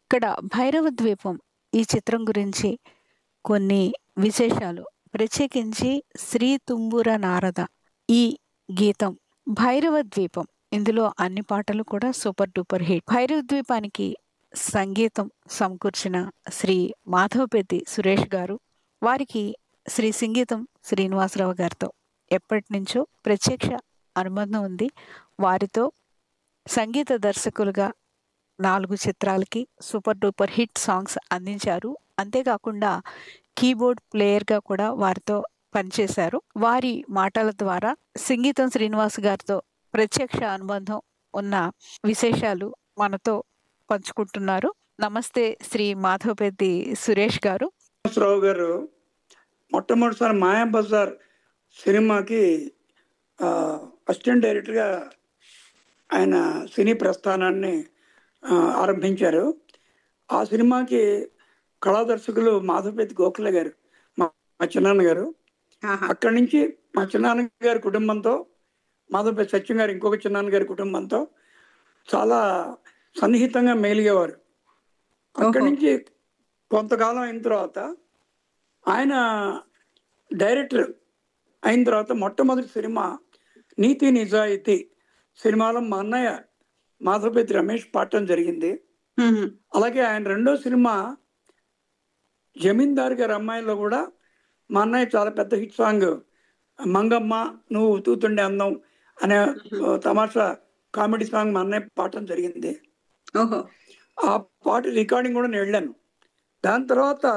ఇక్కడ భైరవ ద్వీపం ఈ చిత్రం గురించి కొన్ని విశేషాలు ప్రత్యేకించి శ్రీ తుంబుర నారద ఈ గీతం భైరవ ద్వీపం ఇందులో అన్ని పాటలు కూడా సూపర్ డూపర్ హిట్ భైరవ ద్వీపానికి సంగీతం సమకూర్చిన శ్రీ మాధవపెద్ది సురేష్ గారు వారికి శ్రీ సంగీతం శ్రీనివాసరావు గారితో ఎప్పటి నుంచో ప్రత్యక్ష అనుబంధం ఉంది వారితో సంగీత దర్శకులుగా నాలుగు చిత్రాలకి సూపర్ డూపర్ హిట్ సాంగ్స్ అందించారు అంతేకాకుండా కీబోర్డ్ ప్లేయర్గా కూడా వారితో పనిచేశారు వారి మాటల ద్వారా సంగీతం శ్రీనివాస్ గారితో ప్రత్యక్ష అనుబంధం ఉన్న విశేషాలు మనతో పంచుకుంటున్నారు నమస్తే శ్రీ మాధవపెద్ది సురేష్ గారు రావు గారు మొట్టమొదటిసారి మాయా బజార్ సినిమాకి ఆ, అసిస్టెంట్ డైరెక్టర్గా ఆయన సినీ ప్రస్థానాన్ని ఆ, ఆరంభించారు ఆ సినిమాకి కళాదర్శకులు మాధవపతి గోఖలే గారు మా మా చిన్నాన్న గారు అక్కడి నుంచి మా చిన్నాన్న గారి కుటుంబంతో మాధవపతి సత్యం గారు ఇంకొక చిన్నాన్న గారి కుటుంబంతో చాలా సన్నిహితంగా మేలిగేవారు అక్కడి ఓహో. నుంచి కొంతకాలం అయిన తర్వాత ఆయన డైరెక్టర్ అయిన తర్వాత మొట్టమొదటి సినిమా నీతి నిజాయితీ సినిమాలో మా అన్నయ్య మాధవపతి రమేష్ పాడటం జరిగింది మ్మ్. అలాగే ఆయన రెండో సినిమా జమీందార్ గారి అమ్మాయిలో కూడా మా అన్నయ్య చాలా పెద్ద హిట్ సాంగ్ మంగమ్మ నువ్వు తూతుండే అందం అనే ఆ, తమాషా కామెడీ సాంగ్ మా అన్నయ్య పాడటం జరిగింది ఓహో ఆ పాట రికార్డింగ్ కూడా నేను వెళ్ళాను దాని తర్వాత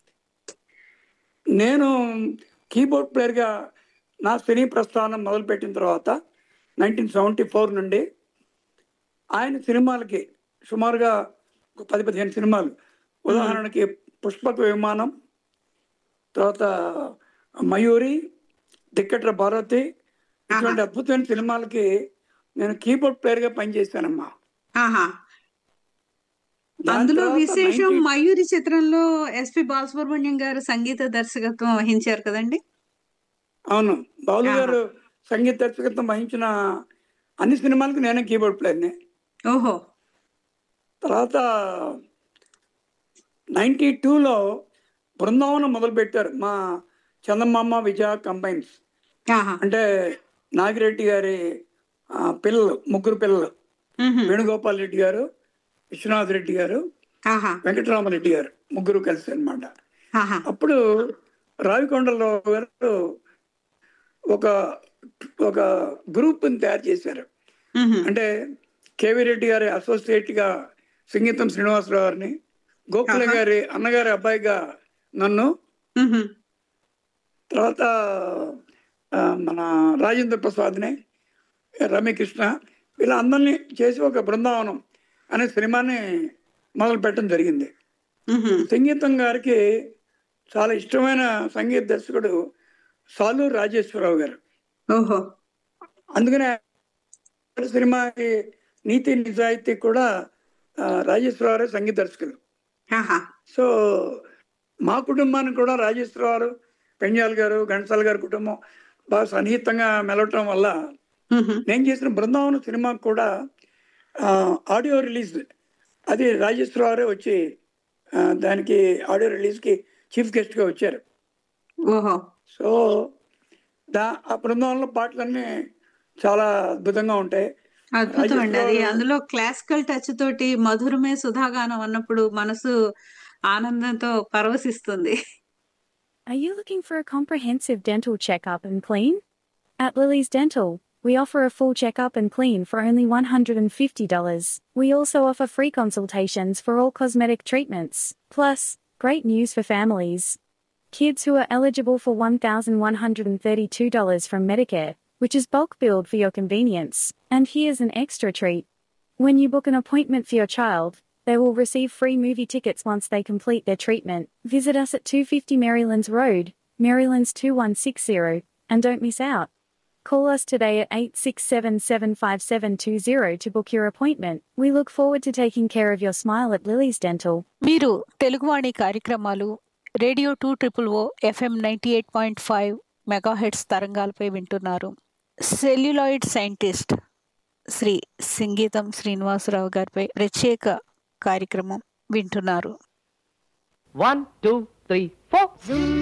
నేను కీబోర్డ్ ప్లేయర్గా నా సినీ ప్రస్థానం మొదలుపెట్టిన తర్వాత నైన్టీన్ సెవెంటీ ఫోర్ నుండి ఆయన సినిమాలకి సుమారుగా ఒక పది పదిహేను సినిమాలు ఉదాహరణకి పుష్పక విమానం తర్వాత మయూరి దిక్కట్ర భారతి ఇటువంటి అద్భుతమైన సినిమాలకి నేను కీబోర్డ్ ప్లేయర్గా పనిచేశానమ్మా ఆహా దాని అందులో తర్వాత విశేషం 90 మయూరి చిత్రంలో ఎస్పి బాలసుబ్రహ్మణ్యం గారు సంగీత దర్శకత్వం వహించారు కదండి అవును బాలు ఆహా. గారు సంగీత దర్శకత్వం వహించిన అన్ని సినిమాలకు నేనే కీబోర్డ్ ప్లేయర్ని ఓహో తర్వాత నైంటీ టూలో బృందావనం మొదలుపెట్టారు మా చందమామ విజయ కంబైన్స్ ఆహా అంటే నాగిరెడ్డి గారి ఆ, పిల్లలు ముగ్గురు పిల్లలు మ్మ్. వేణుగోపాల్ రెడ్డి గారు విశ్వనాథ్ రెడ్డి గారు ఆహా వెంకటరామరెడ్డి గారు ముగ్గురు కలిసి అన్నమాట ఆహా అప్పుడు రావికొండలరావు గారు ఒక ఒక గ్రూప్ని తయారు చేశారు మ్మ్. అంటే కేవీ రెడ్డి గారి అసోసియేట్ గా సంగీతం శ్రీనివాసరావు గారిని గోఖలే ఆహా. గారి అన్నగారి అబ్బాయిగా నన్ను మ్మ్. తర్వాత ఆ, మన రాజేంద్ర ప్రసాద్ని రమ్యకృష్ణ వీళ్ళ అందరినీ చేసి ఒక బృందావనం అనే సినిమాని మొదలు పెట్టడం జరిగింది మ్మ్. సంగీతం గారికి చాలా ఇష్టమైన సంగీత దర్శకుడు సాలూరు రాజేశ్వరరావు గారు ఓహో అందుకనే సినిమాకి నీతి నిజాయితీ కూడా ఆ, రాజేశ్వరరావు సంగీత దర్శకులు ఆహా సో మా కుటుంబానికి కూడా రాజేశ్వరరావు పెంజాల్ గారు ఘంటసాల గారి కుటుంబం బాగా సన్నిహితంగా మెలవటం వల్ల మ్మ్. నేను చేసిన బృందావనం సినిమాకు కూడా ఆ, ఆడియో రిలీజ్ అది రాజేశ్వరరావు వచ్చి ఆ, దానికి ఆడియో రిలీజ్కి చీఫ్ గెస్ట్గా వచ్చారు ఓహో సో దా ఆ బృందావనంలో పాటలన్నీ చాలా అద్భుతంగా ఉంటాయి అద్భుతం అండి అది రాజేశ్వరరావు- అందులో క్లాసికల్ టచ్ తోటి మధురమే సుధాగానం అన్నప్పుడు మనసు ఆనందంతో పరవశిస్తుంది Are you looking for a comprehensive dental checkup and clean? At Lily's Dental, we offer a full checkup and clean for only $150. We also offer free consultations for all cosmetic treatments. Plus, great news for families. Kids who are eligible for $1,132 from Medicare, which is bulk billed for your convenience. And here's an extra treat. When you book an appointment for your child, they will receive free movie tickets once they complete their treatment. Visit us at 250 Marylands Road, Marylands 2160, and don't miss out. Call us today at 867 75720 to book your appointment. We look forward to taking care of your smile at Lily's Dental. మీరు తెలుగువాణి కార్యక్రమాలు radio two triple O FM ninety eight point five megahertz తరంగాలపై వింటున్నారు celluloid scientist Shri సంగీతం శ్రీనివాసరావు గారిపై ప్రత్యేక కార్యక్రమం వింటున్నారు One, two, three, four.